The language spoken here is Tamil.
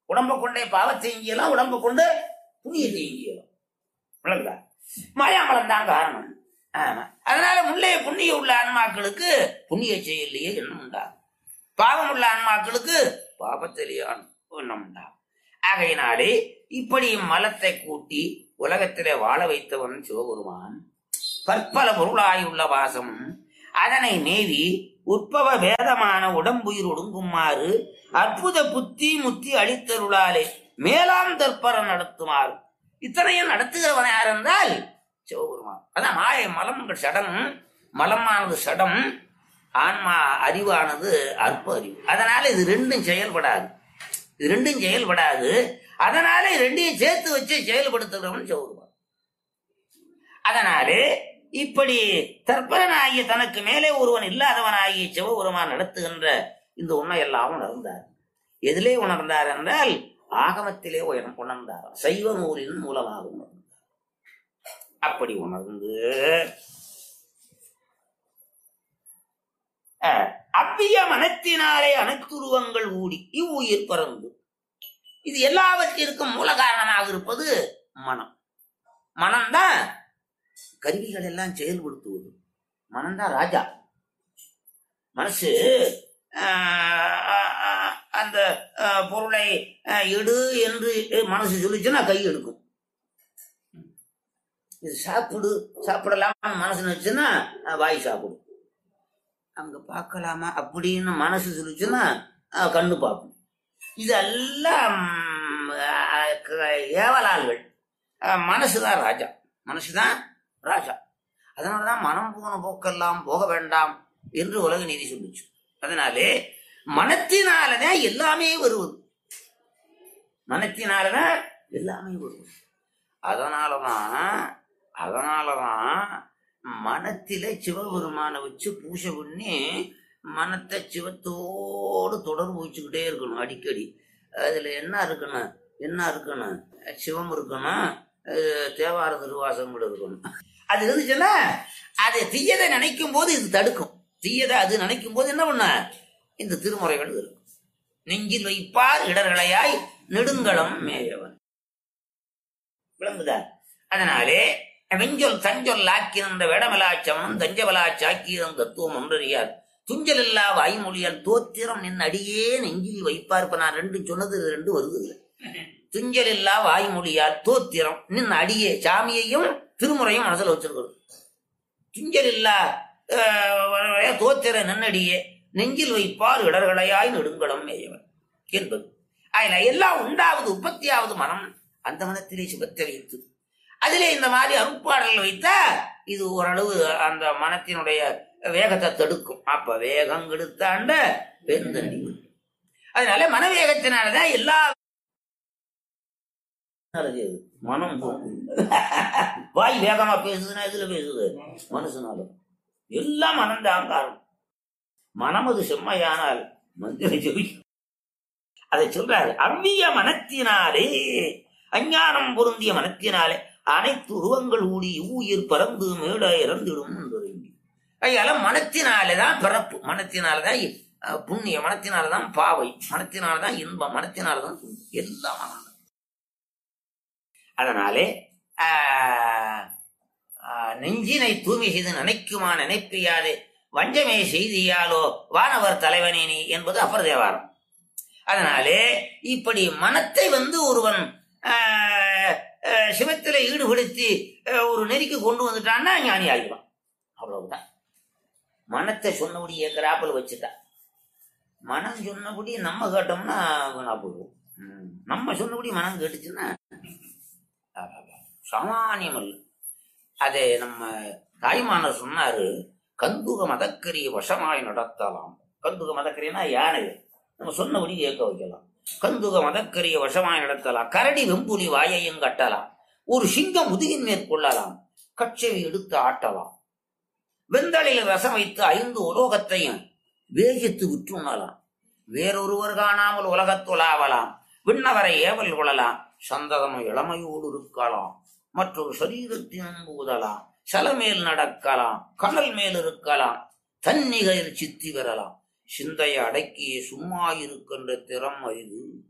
உடம்ப கொண்டே பாவத்தை செய்யலாம் உடம்ப கொண்டு புண்ணியத்தை செய்யலாம் விளங்குதா மாயாமலம் தான் காரணம் ஆமா அதனால முல்லைய புண்ணிய உள்ள ஆன்மாக்களுக்கு புண்ணிய செயலையே எண்ணம் உண்டாகும் பாவம் உள்ள ஆன்மாக்களுக்கு பாவத்திலேயே எண்ணம் உண்டாகும் ஆகையினாலே இப்படி மலத்தை கூட்டி உலகத்திலே வாழ வைத்தவன் சிவபெருமான் பற்பல பொருளாயுள்ள வாசம் அதனை மேவி உற்பவ வேதமான உடம்புயிர் ஒடுங்குமாறு அற்புத புத்தி முத்தி அளித்தருளாலே மேலாம் தற்பர நடத்துமாறு இத்தனையும் நடத்துகிறவன் யார் என்றால் சிவபெருமான் அதான் மாய மலம் சடம் மலமானது சடம் ஆன்மா அறிவானது அற்ப அறிவு அதனால இது ரெண்டும் செயல்படாது இது ரெண்டும் செயல்படாது அதனால இது ரெண்டையும் சேர்த்து வச்சு செயல்படுத்துகிறவன் சிவபெருமான் அதனாலே இப்படி தற்பரனாகிய தனக்கு மேலே ஒருவன் இல்லாதவனாகிய சிவபெருமான் நடத்துகின்ற இந்த உண்மையெல்லாம் உணர்ந்தார் எதிலே உணர்ந்தார் என்றால் ஆகமத்திலே உயரம் உணர்ந்தார் சைவ நூலின் மூலமாக உணர்ந்தார் அப்படி உணர்ந்து அஹ், அவ்விய மனத்தினாலே அனைத்துருவங்கள் ஊடி இவ்வுயிர் பறந்து இது எல்லாவற்றிற்கும் மூல காரணமாக இருப்பது மனம் மனம்தான் கருவிகள் எல்லாம் செயல்படுத்துவது மனம்தான் ராஜா மனசு ஆஹ், ஆஹ், அந்த ஆஹ், பொருளை ஆஹ், எடு என்று மனசு சொல்லிச்சுன்னா கை எடுக்கும் இது சாப்பிடு சாப்பிடலாம் மனசு நினைச்சுன்னா ஆஹ், வாய் சாப்பிடும் அங்க பார்க்கலாமா அப்படின்னு மனசு சொல்லிச்சுன்னா ஆஹ், கண்ணு பார்க்கும் இதெல்லாம் ம், ஆஹ், க- ஏவலாள்கள் ஆஹ், மனசுதான் ராஜா மனசுதான் ராஜா அதனாலதான் மனம் போன போக்கெல்லாம் போக வேண்டாம் என்று உலக நீதி சொல்லுச்சு அதனாலே மனத்தினாலதான் எல்லாமே வருவது மனத்தினாலதான் எல்லாமே வருவது அதனாலதான் அதனாலதான் மனத்தில சிவபெருமானை வச்சு பூஜை பண்ணி மனத்தை சிவத்தோடு தொடர்பு வச்சுக்கிட்டே இருக்கணும் அடிக்கடி அதுல என்ன இருக்கணும் என்ன இருக்கணும் சிவம் இருக்கணும் அஹ் தேவார திருவாசகம் கூட இருக்கணும் அது இருந்துச்சுன்னா அது தீயதை நினைக்கும் போது இது தடுக்கும் தீயதை அது நினைக்கும் போது என்ன பண்ண இந்த திருமுறைகள் இருக்கும் நெஞ்சில் வைப்பார் இடர்களையாய் நெடுங்களம் மேயவன் விளங்குதா அதனாலே வெஞ்சொல் தஞ்சொல் ஆக்கியிருந்த வேடமலாச்சவனும் தஞ்சவலாச்சாக்கியிருந்த தத்துவம் ஒன்றறியார் துஞ்சல் இல்லா வாய்மொழியால் தோத்திரம் நின் அடியே நெஞ்சில் வைப்பார் இப்ப நான் ரெண்டு சொன்னது இது ரெண்டு வருது இல்ல துஞ்சல் இல்லா வாய்மொழியால் தோத்திரம் நின் அடியே சாமியையும் திருமுறையும் மனசுல வச்சிருக்கணும் துஞ்சல் இல்லா அஹ், தோத்திர நன்னடியே நெஞ்சில் வைப்பார் இடர்களையாய் நெடுங்களம் மேயவன் என்பது அதுல எல்லாம் உண்டாவது உற்பத்தியாவது மனம் அந்த மனத்திலே சுபத்தை வைத்து அதிலே இந்த மாதிரி அருட்பாடல்கள் வைத்தா இது ஓரளவு அந்த மனத்தினுடைய வேகத்தை தடுக்கும் அப்ப வேகம் கெடுத்தாண்ட பெருந்தண்டி அதனால மனவேகத்தினாலதான் எல்லா நல்லது அது. மனம் போகும். வாய் வேகமா பேசுதுன்னா எதுல பேசுது மனசுனால எல்லாம் மனம்தான் காரணம் மனம் அது செம்மையானால் மந்திர ஜெபி அதை சொல்றாரு அவ்விய மனத்தினாலே அஞ்ஞானம் பொருந்திய மனத்தினாலே அனைத்து உருவங்கள் ஊடி ஊயிர் பறந்து மேட இறந்திடும் என்பது இங்கே. அதனால மனத்தினாலேதான் பிறப்பு மனத்தினாலதான் அஹ், புண்ணிய மனத்தினாலதான் பாவை மனத்தினாலதான் இன்பம் மனத்தினாலதான் துன்பம். எல்லாம் மனம் அதனாலே ஆஹ், ஆஹ், நெஞ்சினை தூய்மை செய்து நினைக்குமா நினைப்பியாதே வஞ்சமே செய்தியாலோ வானவர் தலைவனே நீ என்பது அப்பர் தேவாரம் அதனாலே இப்படி மனத்தை வந்து ஒருவன் ஆஹ், ஆஹ், சிவத்தில ஈடுபடுத்தி ஆஹ், ஒரு நெறிக்கு கொண்டு வந்துட்டான்னா ஞானி ஆகிடுவான் அவ்வளவுதான் மனத்தை சொன்னபடி ஏக்கராப்பில் வச்சுட்டா மனம் சொன்னபடி நம்ம கேட்டோம்னா வீணா போயிடுவோம் ம். நம்ம சொன்னபடி மனம் கேட்டுச்சுன்னா சாமானியம் அல்ல அதை நம்ம தாய்மானர் சொன்னாரு கந்துக மதக்கரிய வசமாய் நடத்தலாம் கந்துக மதக்கரியனா யானை நம்ம சொன்னபடி கேட்க வைக்கலாம் கந்துக மதக்கரிய வசமாய் நடத்தலாம் கரடி வெம்புலி வாயையும் கட்டலாம் ஒரு சிங்கம் முதுகின் மேற்கொள்ளலாம் கச்சேரி எடுத்து ஆட்டலாம் வெந்தளில் ரசம் வைத்து ஐந்து உலோகத்தையும் வேகித்து விற்றுணலாம் வேறொருவர் காணாமல் உலகத்துலாவலாம் விண்ணவரை ஏவல் கொள்ளலாம் சந்ததம் இளமையோடு இருக்கலாம் மற்றொரு சரீரத்தின் ஊதலாம் சலமேல் நடக்கலாம் கடல் மேல் இருக்கலாம் தன்னிகையில் சித்தி பெறலாம் சிந்தையை அடக்கியே சும்மா இருக்கின்ற திறம் அரிது